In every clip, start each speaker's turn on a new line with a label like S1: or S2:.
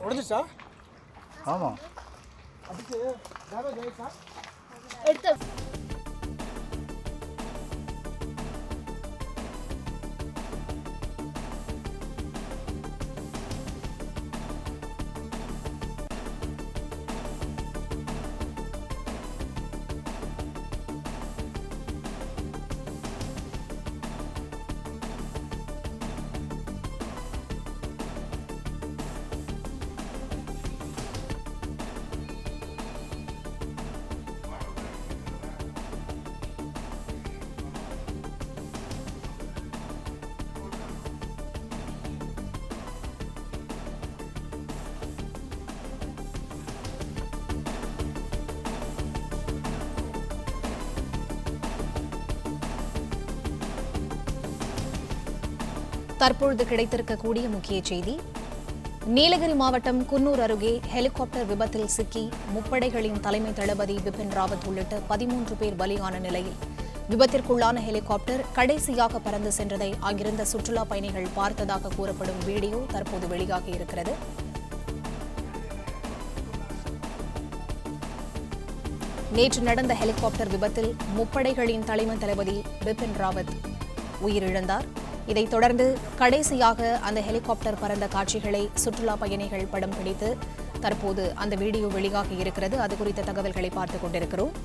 S1: உடஞ்சிச்சா
S2: ஆமாம்
S1: அதுக்கு டேமேஜ் ஆயிடுச்சா
S3: எடுத்து
S4: தற்பொழுது கிடைத்திருக்கக்கூடிய முக்கிய செய்தி நீலகிரி மாவட்டம் குன்னூர் அருகே ஹெலிகாப்டர் விபத்தில் சிக்கி முப்படைகளின் தலைமை தளபதி பிபின் ராவத் உள்ளிட்ட பதிமூன்று பேர் பலியான நிலையில் விபத்திற்குள்ளான ஹெலிகாப்டர் கடைசியாக பறந்து சென்றதை அங்கிருந்த சுற்றுலா பயணிகள் பார்த்ததாக கூறப்படும் வீடியோ தற்போது வெளியாகி இருக்கிறது நேற்று நடந்த ஹெலிகாப்டர் விபத்தில் முப்படைகளின் தலைமை தளபதி பிபின் ராவத் உயிரிழந்தார் இதைத் தொடர்ந்து கடைசியாக அந்த ஹெலிகாப்டர் பறந்த காட்சிகளை சுற்றுலா பயணிகள் படம் பிடித்து தற்போது அந்த வீடியோ வெளியாகி இருக்கிறது அது குறித்த தகவல்களை பார்த்துக் கொண்டிருக்கிறோம்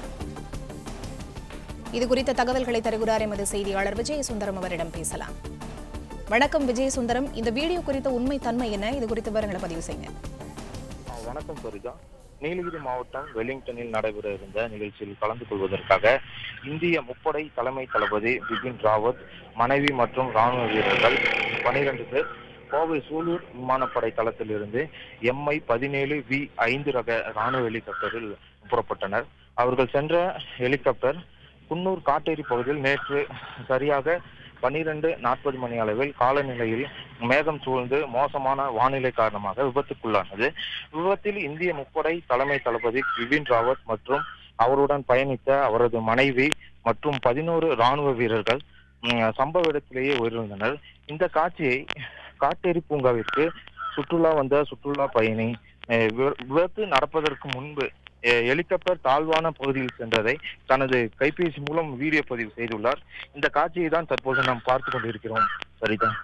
S4: இது குறித்த தகவல்களை தருகிறார் எமது செய்தியாளர் விஜய சுந்தரம் அவரிடம் பேசலாம் வணக்கம் விஜய சுந்தரம் இந்த வீடியோ குறித்த உண்மை தன்மை என்ன இது குறித்த விவரங்களை பதிவு செய்யுங்க
S5: ஆ, வணக்கம் சரிதா நீலகிரி மாவட்டம் வெலிங்டனில் நடைபெற இருந்த நிகழ்ச்சியில் கலந்து கொள்வதற்காக இந்திய முப்படை தலைமை தளபதி பிபின் ராவத் மனைவி மற்றும் ராணுவ வீரர்கள் பனிரெண்டு பேர் கோவை சூலூர் விமானப்படை தளத்திலிருந்து எம்ஐ பதினேழு வி ஐந்து ரக ராணுவ ஹெலிகாப்டரில் புறப்பட்டனர் அவர்கள் சென்ற ஹெலிகாப்டர் குன்னூர் காட்டேரி பகுதியில் நேற்று சரியாக பன்னிரண்டு நாற்பது மணி அளவில் காலநிலையில் மேகம் சூழ்ந்து மோசமான வானிலை காரணமாக விபத்துக்குள்ளானது விபத்தில் இந்திய முப்படை தலைமை தளபதி பிபின் ராவத் மற்றும் அவருடன் பயணித்த அவரது மனைவி மற்றும் பதினோரு ராணுவ வீரர்கள் ம், சம்பவ இடத்திலேயே உயிரிழந்தனர் இந்த காட்சியை காட்டேரி பூங்காவிற்கு சுற்றுலா வந்த சுற்றுலா பயணி அஹ், வி- விபத்து நடப்பதற்கு முன்பு அஹ், ஹெலிகாப்டர் தாழ்வான பகுதியில் சென்றதை தனது கைபேசி மூலம் வீடியோ பதிவு செய்துள்ளார் இந்த காட்சியை தான் தற்போது நாம் பார்த்து கொண்டிருக்கிறோம் சரிதான்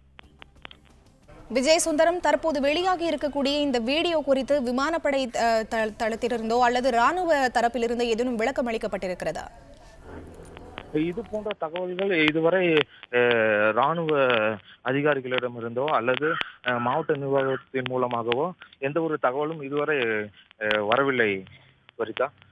S4: விஜய் சுந்தரம் தற்போது வெளியாகி இருக்கக்கூடிய இந்த வீடியோ குறித்து விமானப்படை அஹ், த- தளத்திலிருந்தோ அல்லது ராணுவ தரப்பிலிருந்தோ ஏதேனும் விளக்கம் அளிக்கப்பட்டிருக்கிறதா
S5: இது போன்ற தகவல்கள் இதுவரை அஹ், ராணுவ அதிகாரிகளிடமிருந்தோ அல்லது அஹ், மாவட்ட நிர்வாகத்தின் மூலமாகவோ எந்த ஒரு தகவலும் இதுவரை அஹ், வரவில்லை வரிதா